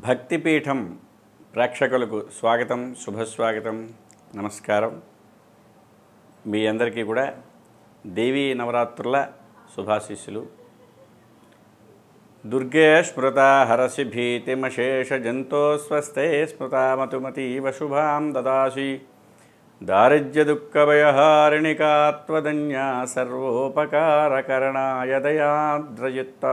భక్తిపీఠం ప్రేక్షకులకు స్వాగతం శుభస్వాగతం నమస్కారం మీ అందరికీ కూడా దేవీ నవరాత్రుల శుభాశీస్సులు దుర్గే స్మృత హరసి భీతిమశేష జంతో స్వస్తే స్మృతామతుమతీవ శుభాం దదాసి దారిద్ర్య దుఃఖభయహారిణికాత్వదన్యా సర్వోపకారకరణాయ దయాద్రయుక్త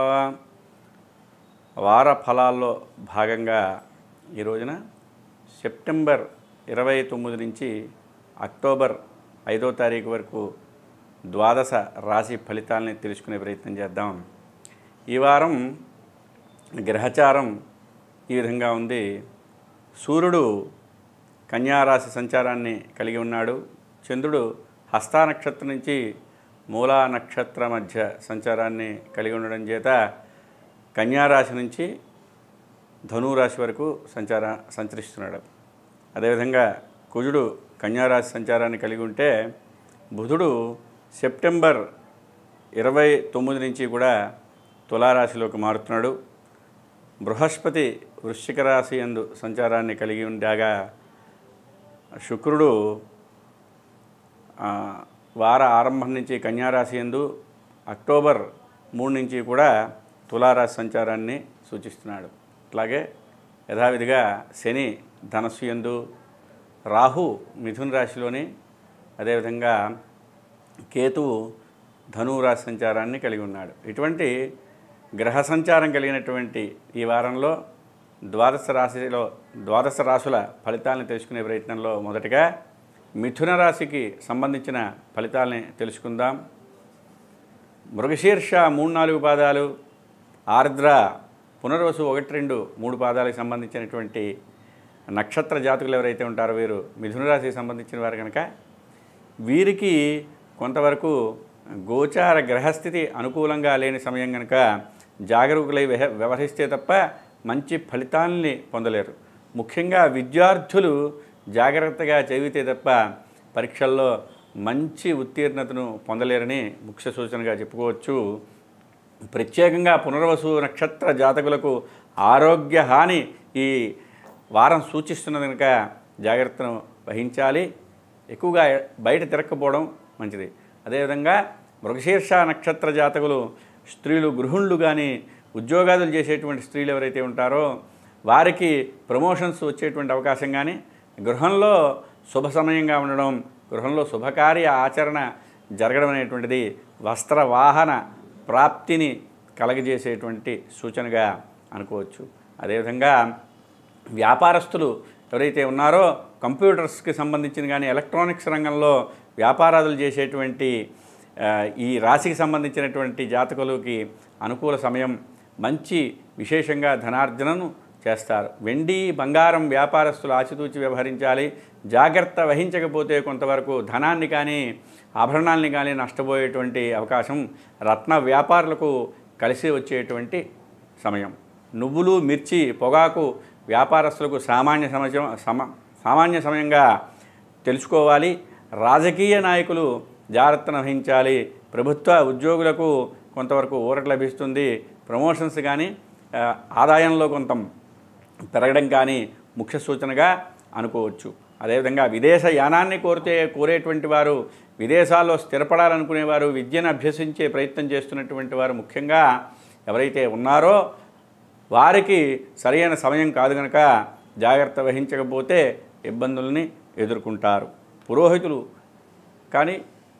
వార ఫలాల్లో భాగంగా ఈ రోజున సెప్టెంబర్ ఇరవై తొమ్మిది నుంచి అక్టోబర్ ఐదో తారీఖు వరకు ద్వాదశ రాశి ఫలితాలని తెలుసుకునే ప్రయత్నం చేద్దాం ఈ వారం గ్రహచారం ఈ విధంగా ఉంది సూర్యుడు కన్యారాశి సంచారాన్ని కలిగి ఉన్నాడు చంద్రుడు హస్తా నక్షత్రం నుంచి మూలా నక్షత్ర మధ్య సంచారాన్ని కలిగి ఉండడం చేత కన్యారాశి నుంచి ధనురాశి వరకు సంచార సంచరిస్తున్నాడు అదేవిధంగా కుజుడు కన్యారాశి సంచారాన్ని కలిగి ఉంటే బుధుడు సెప్టెంబర్ ఇరవై తొమ్మిది నుంచి కూడా తులారాశిలోకి మారుతున్నాడు బృహస్పతి వృశ్చిక రాశి యందు సంచారాన్ని కలిగి ఉండగా శుక్రుడు ఆ, వార ఆరంభం నుంచి కన్యారాశి యందు అక్టోబర్ మూడు నుంచి కూడా తులారాశి సంచారాన్ని సూచిస్తున్నాడు అట్లాగే యథావిధిగా శని ధనస్సు యందు రాహు మిథున రాశిలోని అదేవిధంగా కేతువు ధనురాశి సంచారాన్ని కలిగి ఉన్నాడు ఇటువంటి గ్రహ సంచారం కలిగినటువంటి ఈ వారంలో ద్వాదశ రాశిలో ద్వాదశ రాశుల ఫలితాలను తెలుసుకునే ప్రయత్నంలో మొదటగా మిథున రాశికి సంబంధించిన ఫలితాలని తెలుసుకుందాం మృగశీర్ష మూడు నాలుగు పాదాలు ఆర్ద్ర పునర్వసు ఒకటి రెండు మూడు పాదాలకు సంబంధించినటువంటి నక్షత్ర జాతకులు ఎవరైతే ఉంటారో వీరు మిథున రాశికి సంబంధించిన వారు కనుక వీరికి కొంతవరకు గోచార గ్రహస్థితి అనుకూలంగా లేని సమయం కనుక జాగరూకులై వ్యవ- వ్యవహరిస్తే తప్ప మంచి ఫలితాలని పొందలేరు ముఖ్యంగా విద్యార్థులు జాగ్రత్తగా చదివితే తప్ప పరీక్షల్లో మంచి ఉత్తీర్ణతను పొందలేరని ముఖ్య సూచనగా చెప్పుకోవచ్చు ప్రత్యేకంగా పునర్వసు నక్షత్ర జాతకులకు ఆరోగ్య హాని ఈ వారం సూచిస్తున్నది కనుక జాగ్రత్తను వహించాలి ఎక్కువగా బయట తిరగకపోవడం మంచిది అదేవిధంగా మృగశీర్ష నక్షత్ర జాతకులు స్త్రీలు గృహిణులు కానీ ఉద్యోగాదులు చేసేటువంటి స్త్రీలు ఎవరైతే ఉంటారో వారికి ప్రమోషన్స్ వచ్చేటువంటి అవకాశం కానీ గృహంలో శుభ సమయంగా ఉండడం గృహంలో శుభకార్య ఆచరణ జరగడం అనేటువంటిది వస్త్ర వాహన ప్రాప్తిని కలగజేసేటువంటి సూచనగా అనుకోవచ్చు అదేవిధంగా వ్యాపారస్తులు ఎవరైతే ఉన్నారో కంప్యూటర్స్కి సంబంధించిన కానీ ఎలక్ట్రానిక్స్ రంగంలో వ్యాపారాలు చేసేటువంటి ఆ, ఈ రాశికి సంబంధించినటువంటి జాతకులకి అనుకూల సమయం మంచి విశేషంగా ధనార్జనను చేస్తారు వెండి బంగారం వ్యాపారస్తులు ఆచితూచి వ్యవహరించాలి జాగ్రత్త వహించకపోతే కొంతవరకు ధనాన్ని కానీ ఆభరణాలని కానీ నష్టపోయేటువంటి అవకాశం రత్న వ్యాపారులకు కలిసి వచ్చేటువంటి సమయం నువ్వులు మిర్చి పొగాకు వ్యాపారస్తులకు సామాన్య సమయం సమ సామాన్య సమయంగా తెలుసుకోవాలి రాజకీయ నాయకులు జాగ్రత్తను వహించాలి ప్రభుత్వ ఉద్యోగులకు కొంతవరకు ఊరట లభిస్తుంది ప్రమోషన్స్ కానీ ఆ, ఆదాయంలో కొంత పెరగడం కానీ ముఖ్య సూచనగా అనుకోవచ్చు అదేవిధంగా విదేశ యానాన్ని కోరితే కోరేటువంటి వారు విదేశాల్లో స్థిరపడాలనుకునేవారు విద్యను అభ్యసించే ప్రయత్నం చేస్తున్నటువంటి వారు ముఖ్యంగా ఎవరైతే ఉన్నారో వారికి సరైన సమయం కాదు కనుక జాగ్రత్త వహించకపోతే ఇబ్బందుల్ని ఎదుర్కొంటారు పురోహితులు కానీ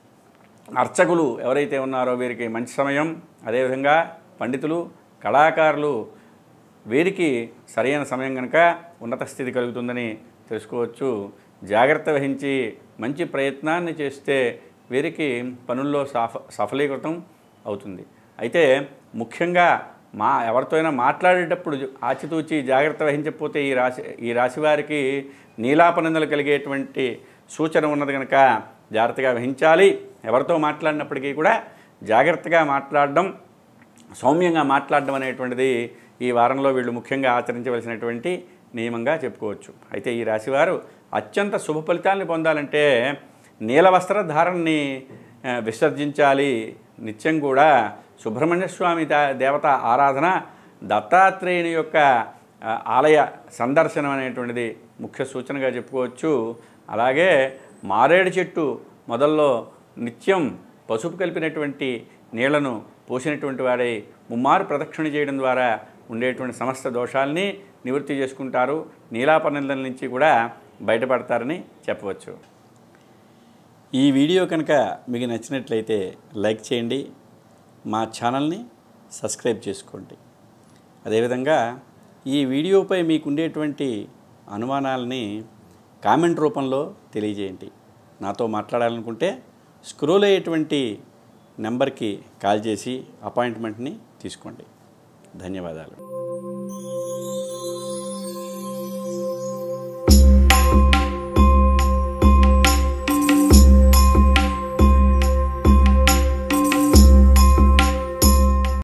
అర్చకులు ఎవరైతే ఉన్నారో వీరికి మంచి సమయం అదేవిధంగా పండితులు కళాకారులు వీరికి సరైన సమయం కనుక ఉన్నత స్థితి కలుగుతుందని తెలుసుకోవచ్చు జాగ్రత్త వహించి మంచి ప్రయత్నాన్ని చేస్తే వీరికి పనుల్లో సఫ సఫలీకృతం అవుతుంది అయితే ముఖ్యంగా మా ఎవరితో అయినా మాట్లాడేటప్పుడు ఆచితూచి జాగ్రత్త వహించకపోతే ఈ రాశి ఈ రాశి వారికి నీలాపనందలు కలిగేటువంటి సూచన ఉన్నది కనుక జాగ్రత్తగా వహించాలి ఎవరితో మాట్లాడినప్పటికీ కూడా జాగ్రత్తగా మాట్లాడడం సౌమ్యంగా మాట్లాడడం అనేటువంటిది ఈ వారంలో వీళ్ళు ముఖ్యంగా ఆచరించవలసినటువంటి నియమంగా చెప్పుకోవచ్చు అయితే ఈ రాశివారు అత్యంత శుభ ఫలితాలను పొందాలంటే నీల వస్త్ర ధారణని ఆ, విసర్జించాలి నిత్యం కూడా సుబ్రహ్మణ్య స్వామి దా- దేవత ఆరాధన దత్తాత్రేయుని యొక్క ఆ, ఆలయ సందర్శనం అనేటువంటిది ముఖ్య సూచనగా చెప్పుకోవచ్చు అలాగే మారేడు చెట్టు మొదల్లో నిత్యం పసుపు కలిపినటువంటి నీళ్లను పోసినటువంటి వాడై ముమ్మారు ప్రదక్షిణ చేయడం ద్వారా ఉండేటువంటి సమస్త దోషాల్ని నివృత్తి చేసుకుంటారు నీలాపనిందల నుంచి కూడా బయటపడతారని చెప్పవచ్చు ఈ వీడియో కనుక మీకు నచ్చినట్లయితే లైక్ చేయండి మా ఛానల్ని సబ్స్క్రైబ్ చేసుకోండి అదేవిధంగా ఈ వీడియోపై మీకు ఉండేటువంటి అనుమానాలని కామెంట్ రూపంలో తెలియజేయండి నాతో మాట్లాడాలనుకుంటే స్క్రోల్ అయ్యేటువంటి నెంబర్కి కాల్ చేసి అపాయింట్మెంట్ని తీసుకోండి ధన్యవాదాలు